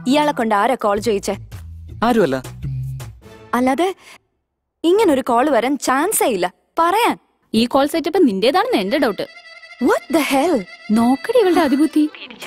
ഇയാളെ കൊണ്ട് ആരാ കോൾ ചെയ്യിച്ചേ ആരുമല്ല അല്ലാതെ ഇങ്ങനൊരു കോൾ വരാൻ ചാൻസേ ഇല്ല പറയാൻ ഈ കോൾ സെറ്റപ്പ് നിന്റേതാണെന്ന് എന്റെ ഡൗട്ട് വാട്ട് ദ ഹെൽ നോക്കടി ഇവളുടെ അതിബുദ്ധി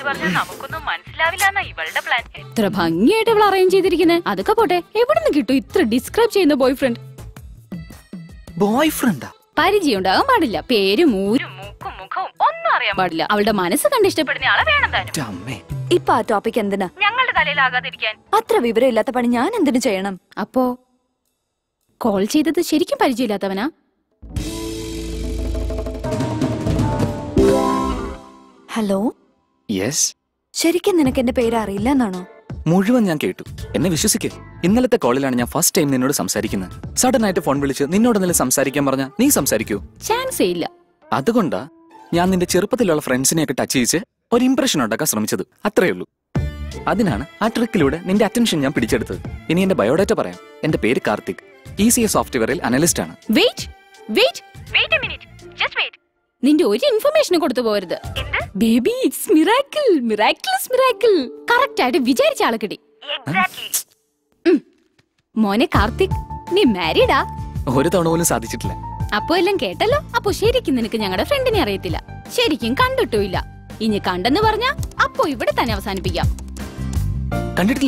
എത്ര ഭംഗിയായിട്ട് ഇവൾ അറേഞ്ച് ചെയ്തിരിക്കുന്നത് അതൊക്കെ പോട്ടെ എവിടെ നിന്ന് കിട്ടും ഇത്ര ഡിസ്ക്രൈബ് ചെയ്യുന്ന ബോയ് ഫ്രണ്ട് ബോയ് ഫ്രണ്ടാ പരിചയം ഉണ്ടാകാൻ പാടില്ല പേരും ഊരും മൂക്കും മുഖവും ഒന്നും അറിയാൻ പാടില്ല അവളുടെ മനസ്സ് കണ്ട് ഇഷ്ടപ്പെടുന്ന ആളെ വേണം താനും അമ്മേ ഇപ്പൊ ആ ടോപ്പിക് എന്തിനാ ഞങ്ങളുടെ തലയിലാകാതിരിക്കാൻ അത്ര വിവരം ഇല്ലാത്ത പണി ഞാൻ എന്തിനു ചെയ്യണം അപ്പോ കോൾ ചെയ്തത് ശരിക്കും പരിചയമില്ലാത്തവനാ ഹലോ യെസ് ശരിക്കും നിനക്ക് എന്റെ പേര് അറിയില്ല എന്നാണോ മുഴുവൻ ഞാൻ കേട്ടു എന്നെ വിശ്വസിക്ക് ഇന്നലത്തെ കോളിലാണ് ഞാൻ ഫസ്റ്റ് ടൈം നിന്നോട് സംസാരിക്കുന്നത് സഡൻ ആയിട്ട് ഫോൺ വിളിച്ച് നിന്നോട് എന്തെങ്കിലും സംസാരിക്കാൻ പറഞ്ഞാ നീ സംസാരിക്കൂ ചാൻസേ ഇല്ല അതുകൊണ്ടാ ഞാൻ നിന്റെ ചെറുപ്പത്തിലുള്ള ഫ്രണ്ട്സിനെയൊക്കെ ടച്ച് ചെയ്യിച്ച് ഒരു ഇംപ്രഷൻ ഉണ്ടാക്കാൻ ശ്രമിച്ചത് അത്രേ ഉള്ളൂ അതിനാണ് ആ ട്രിക്കിലൂടെ നിന്റെ അറ്റൻഷൻ ഞാൻ പിടിച്ചെടുത്തത് ഇനി എന്റെ ബയോഡാറ്റ പറയാം എന്റെ പേര് കാർത്തിക് ഇ സി എ സോഫ്റ്റ്വെയറിൽ അനലിസ്റ്റ് ആണ് wait wait wait minute just wait നിന്റെ ഒരു ഇൻഫർമേഷൻ കൊടുത്തു പോരുത് baby it's miracle miracles miracle correct ആയിട്ട് വിചാരിച്ച ആളെ കിട്ടി ഉം. മോനെ കാർത്തിക് നീ മാരീഡാ ഒരു തവണ പോലും സാധിച്ചിട്ടില്ല അപ്പോ എല്ലാം കേട്ടല്ലോ അപ്പൊ ശരിക്കും നിനക്ക് ഞങ്ങളുടെ ഫ്രണ്ടിനെ അറിയത്തില്ല ശരിക്കും കണ്ടിട്ടുമില്ല ഇനി കണ്ടെന്ന് പറഞ്ഞാ അപ്പോ ഇവിടെ തന്നെ അവസാനിപ്പിക്കാം കണ്ടിട്ടില്ല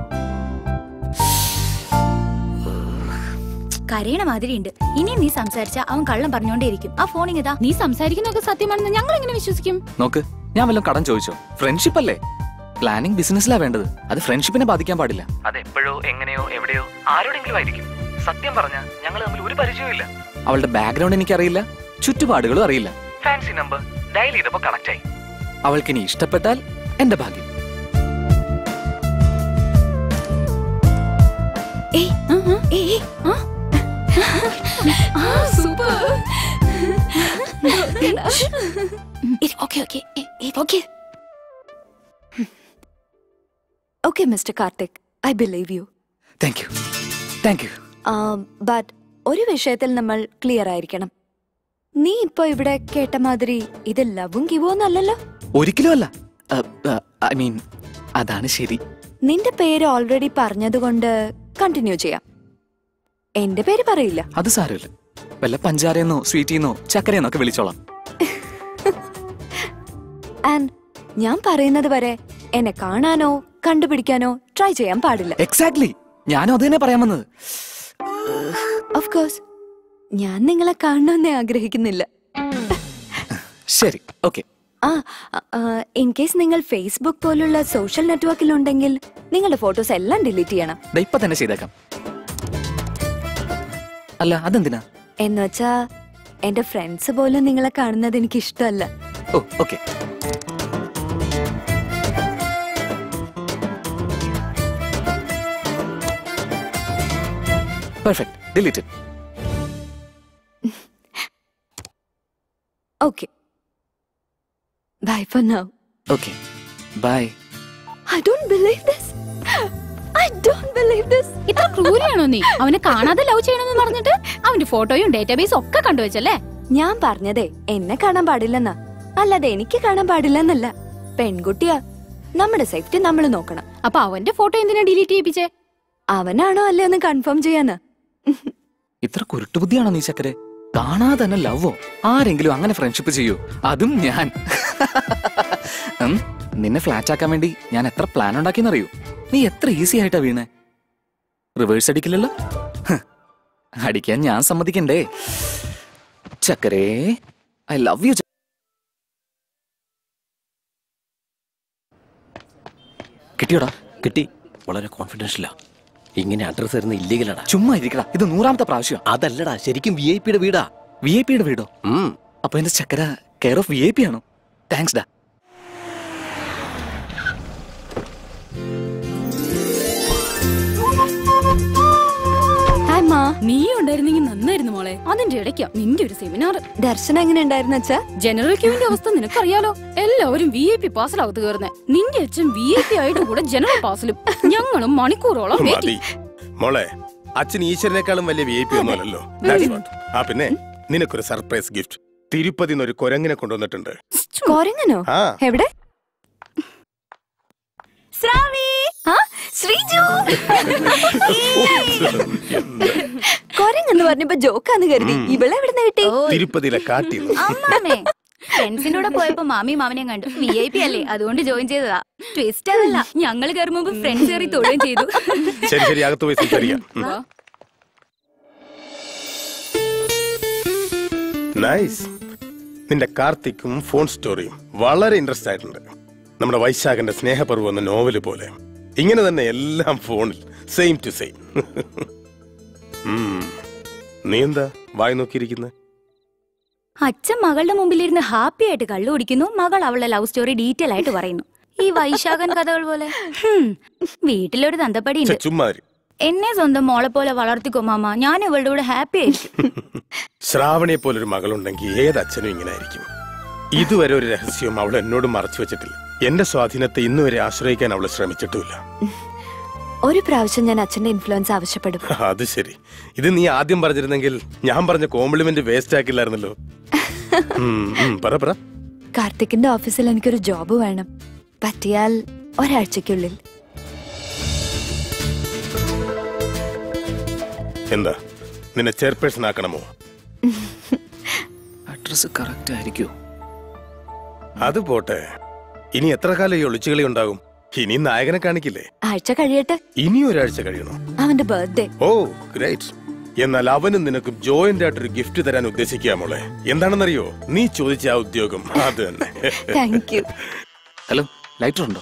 കരയണ മാതിരിയുണ്ട് ഇനി നീ സംസാരിച്ച അവൻ കള്ളം പറഞ്ഞോണ്ടേയിരിക്കും ആ ഫോണിങ് ഇതാ നീ സംസാരിക്കുന്നതൊക്കെ സത്യമാണെന്ന് ഞങ്ങൾ എങ്ങനെ വിശ്വസിക്കും നോക്ക് ഞാൻ വല്ലതും കടം ചോദിച്ചോ ഫ്രണ്ട്ഷിപ്പ് അല്ലേ പ്ലാനിങ് ബിസിനസ്സിലാ വേണ്ടത് അത് ഫ്രണ്ട്ഷിപ്പിനെ ബാധിക്കാൻ പാടില്ല അത് എപ്പോഴോ എങ്ങനെയോ എവിടെയോ ആരോടെങ്കിലും ആയിരിക്കും സത്യം പറഞ്ഞ ഞങ്ങൾ തമ്മിൽ ഒരു പരിചയവും ഇല്ല അവളുടെ ബാക്ക്ഗ്രൗണ്ട് എനിക്കറിയില്ല ചുറ്റുപാടുകളും അറിയില്ല ഫാൻസി നമ്പർ ഡയൽ ചെയ്തപ്പോ കണക്ട് ആയി അവൾക്ക് ഇനി ഇഷ്ടപ്പെട്ടാൽ എന്റെ ഭാഗ്യം ഏയ് ഏയ് super okay okay okay okay mister Karthik I believe you thank you thank you but ഒരു വിഷയത്തിൽ നമ്മൾ ക്ലിയർ ആയിരിക്കണം നീ ഇപ്പൊ ഇവിടെ കേട്ട മാതിരി ഇത് ലവും ഗിവോ എന്നല്ലല്ലോ ഒരിക്കലും അല്ല ഐ മീൻ അതാണ് ശരി നിന്റെ പേര് ഓൾറെഡി പറഞ്ഞതുകൊണ്ട് കണ്ടിന്യൂ ചെയ്യാം എന്റെ പേര് പറയില്ല അത് സാരമില്ല വല്ല പഞ്ചാരയെന്നോ സ്വീറ്റിന്നോ ചക്കരയെന്നോ ഒക്കെ വിളിച്ചോളാം ആൻഡ് ഞാൻ പറയുന്നത് വരെ എന്നെ കാണാനോ കണ്ടുപിടിക്കാനോ ട്രൈ ചെയ്യാൻ പാടില്ല എക്സാക്ട്ലി ഞാനും അത് തന്നെ പറയാൻ വന്നത് ഓഫ് കോഴ്സ് ഞാൻ നിങ്ങളെ കാണണമെന്നേ ആഗ്രഹിക്കുന്നില്ല ശരി ഓക്കെ ആ ഇൻ കേസ് നിങ്ങൾ ഫേസ്ബുക്ക് പോലുള്ള സോഷ്യൽ നെറ്റ്വർക്കിലുണ്ടെങ്കിൽ നിങ്ങളുടെ ഫോട്ടോസ് എല്ലാം ഡിലീറ്റ് ചെയ്യണം ഇപ്പൊ തന്നെ ചെയ്തേക്കാം അല്ല അതെന്തിനാ എന്ന് വെച്ചാ എന്റെ ഫ്രണ്ട്സ് പോലും നിങ്ങളെ കാണുന്നത് എനിക്ക് ഇഷ്ടമല്ല oh okay perfect deleted okay bye for now okay bye I don't believe this I don't believe this ഇത്ര ക്രൂരിയാണോ നീ അവനെ കാണാതെ ലവ് ചെയ്യണമെന്ന് പറഞ്ഞിട്ട് അവന്റെ ഫോട്ടോയും ഡേറ്റാബേസും ഒക്കെ കണ്ടുവച്ചല്ലേ ഞാൻ പറഞ്ഞതേ എന്നെ കാണാൻ പാടില്ലെന്നാ അല്ലാതെ എനിക്ക് കാണാൻ പാടില്ലെന്നല്ല പെൺകുട്ടിയാ നമ്മുടെ സേഫ്റ്റി നമ്മൾ നോക്കണം അപ്പൊ അവന്റെ ഫോട്ടോ എന്തിനാ ഡിലീറ്റ് ചെയ്യിപ്പിച്ചേ അവനാണോ അല്ലേ എന്ന് കൺഫേം ചെയ്യാന് ഇത്ര കുരുട്ടുബുദ്ധിയാണോ നീ ചക്കരെ കാണാതെ തന്നെ ലവോ ആരെങ്കിലും അങ്ങനെ ഫ്രണ്ട്ഷിപ്പ് ചെയ്യൂ അതും ഞാൻ ഉം, നിന്നെ ഫ്ലാറ്റ് ആക്കാൻ വേണ്ടി ഞാൻ എത്ര പ്ലാൻ ഉണ്ടാക്കിയെന്നറിയൂ നീ എത്ര ഈസി ആയിട്ടാ വീണേ റിവേഴ്സ് അടിക്കില്ലല്ലോ ഹ്, അടിക്കാൻ ഞാൻ സമ്മതിക്കണ്ടേ ചക്കരേ ഐ ലവ് യു കിട്ടിയോടാ കിട്ടി വളരെ കോൺഫിഡൻഷ്യലാ ഇങ്ങനെ അഡ്രസ് തരുന്ന ഇല്ലീഗലാടാ ചുമ്മാ ഇരിക്കടാ ഇത് നൂറാമത്തെ പ്രാവശ്യം അതല്ലടാ ശരിക്കും വി ഐ പിയുടെ വീടാ വി ഐ പിയുടെ വീടോ ഉം. അപ്പൊ എന്റെ ചക്കര care of V I P ആണോ താങ്ക്സ് ഡാ ഹായ് മാ നീ ഉണ്ടായിരുന്നെങ്കിൽ നന്നായിരുന്നു മോളെ അതിന്റെ ഇടയ്ക്കാ നിന്റെ ഒരു സെമിനാർ ദർശനം എങ്ങനെ ഉണ്ടായിരുന്നു അച്ഛാ ജനറൽ ക്യൂവിന്റെ അവസ്ഥ നിനക്കറിയാലോ എല്ലാവരും വി ഐ പി പാസിലാവത്ത് കയറുന്നേ നിന്റെ അച്ഛൻ വി ഐ പി ആയിട്ട് കൂടെ ജനറൽ പാസിലും ഞങ്ങളും മണിക്കൂറോളം മതി waiting. മോളെ അച്ഛൻ ഈശ്വരനേക്കാളും വലിയ വി ഐ പി ഒന്നുമല്ലല്ലോ That's what. ആ പിന്നെ നിനക്കൊരു സർപ്രൈസ് ഗിഫ്റ്റ് തിരുപ്പതി ഒരു കൊരങ്ങിനെ കൊണ്ടുവന്നിട്ടുണ്ട് കൊരങ്ങനോ ആ എവിടെ സ്രാവി ആ ശ്രീജു കൊരങ്ങെന്ന് പറഞ്ഞപ്പോ ജോക്കാന്ന് കരുതി ഇവളെ എവിടെ കിട്ടി തിരുപ്പതിയിലെ കാട്ടിൽ അമ്മാമേ ഫ്രണ്ട്സിന്റെ കൂടെ പോയപ്പോ മാമി മാമനെയും കണ്ടു വി ഐ പി അല്ലേ അതുകൊണ്ട് ജോയിൻ ചെയ്തതാ ട്വിസ്റ്റ് അതല്ല ഞങ്ങൾ കയറി മുമ്പ് ഫ്രണ്ട്സ് കയറി തൊടുകയും ചെയ്തു ശരി ശരി അകത്ത് പോയി സംസാരിക്കാം നൈസ് നിന്റെ കാർത്തിക്കും ഫോൺ സ്റ്റോറിയും വളരെ ഇൻട്രസ്റ്റ് ആയിട്ടുണ്ട് നമ്മുടെ വൈശാഖന്റെ സ്നേഹപർവ്വം എന്ന നോവല് പോലെ ഇങ്ങനെ തന്നെ എല്ലാം ഫോണിൽ സെയിം ടു സെയിം നീ എന്താ വായി നോക്കിയിരിക്കുന്നത് അച്ഛൻ മകളുടെ മുമ്പിലിരുന്ന് ഹാപ്പി ആയിട്ട് കള്ളു കുടിക്കുന്നു മകൾ അവളുടെ ലവ് സ്റ്റോറി ഡീറ്റെയിൽ ആയിട്ട് പറയുന്നു ഈ വൈശാഖൻ കഥകൾ പോലെ ഹും, വീട്ടിലൊരു തന്തപ്പടി ഉണ്ട് ചുമ്മാരി എന്നെ സ്വന്തം മോളെ പോലെ വളർത്തിക്കോ മാമ ഞാൻ ഇവളുടെ കൂടെ ഹാപ്പി ആയിരിക്കും ശ്രാവണിയെ പോലൊരു മകളുണ്ടെങ്കിൽ ഏത് അച്ഛനും ഇങ്ങനെ ആയിരിക്കും ഇതുവരെ ഒരു രഹസ്യവും അവൾ എന്നോട് മറച്ചു വെച്ചിട്ടില്ല എന്റെ സ്വാധീനത്തെ ഇന്നുവരെ ആശ്രയിക്കാൻ അവൾ ശ്രമിച്ചിട്ടുമില്ല ഒരു പ്രാവശ്യം ഞാൻ അച്ഛന്റെ ഇൻഫ്ലുവൻസ് ആവശ്യപ്പെടും അത് ശരി ഇത് നീ ആദ്യം പറഞ്ഞിരുന്നെങ്കിൽ ഞാൻ പറഞ്ഞ കോംപ്ലിമെന്റ് വേസ്റ്റ് ആക്കില്ലായിരുന്നല്ലോ ഉം, ഉം, പറ പറ കാർത്തിക്കിന്റെ ഓഫീസിൽ എനിക്കൊരു ജോബ് വേണം പറ്റിയാൽ ഒരാഴ്ചക്കുള്ളിൽ എന്താ നിന്നെ ചെയർപേഴ്സൺ ആക്കണമോ അഡ്രസ് കറക്റ്റ് ആയിരിക്കോ അത് പോട്ടെ ഇനി എത്ര കാലം ഈ ഒളിച്ചുകളി ഉണ്ടാകും ഇനി നായകനെ കാണിക്കില്ലേ ആഴ്ച കഴിയട്ടെ ഇനി ഒരാഴ്ച കഴിയണോ അവന്റെ ബർത്ത്ഡേ ഓ ഗ്രേറ്റ് എന്നാൽ അവനും നിനക്കും ജോയിന്റ് ആയിട്ടൊരു ഗിഫ്റ്റ് തരാൻ ഉദ്ദേശിക്കുക മോളെ എന്താണെന്നറിയോ നീ ചോദിച്ച ആ ഉദ്യോഗം അത് തന്നെ താങ്ക് യു ഹലോ ലൈറ്റർ ഉണ്ടോ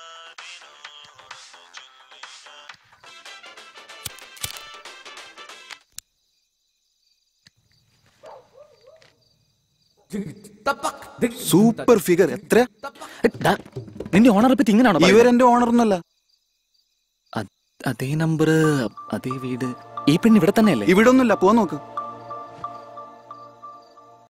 സൂപ്പർ ഫിഗർ എത്ര ഏ, ഡാ, നിന്റെ ഓണറെ പറ്റി ഇങ്ങനെയാണോ പറയുന്നത്? ഇവരെന്റെ ഓണർന്നല്ല അത്- അതേ നമ്പർ അതേ വീട് ഈ പെണ്ണ് ഇവിടെ തന്നെയല്ലേ ഇവിടെ ഒന്നുമില്ല പോ നോക്ക്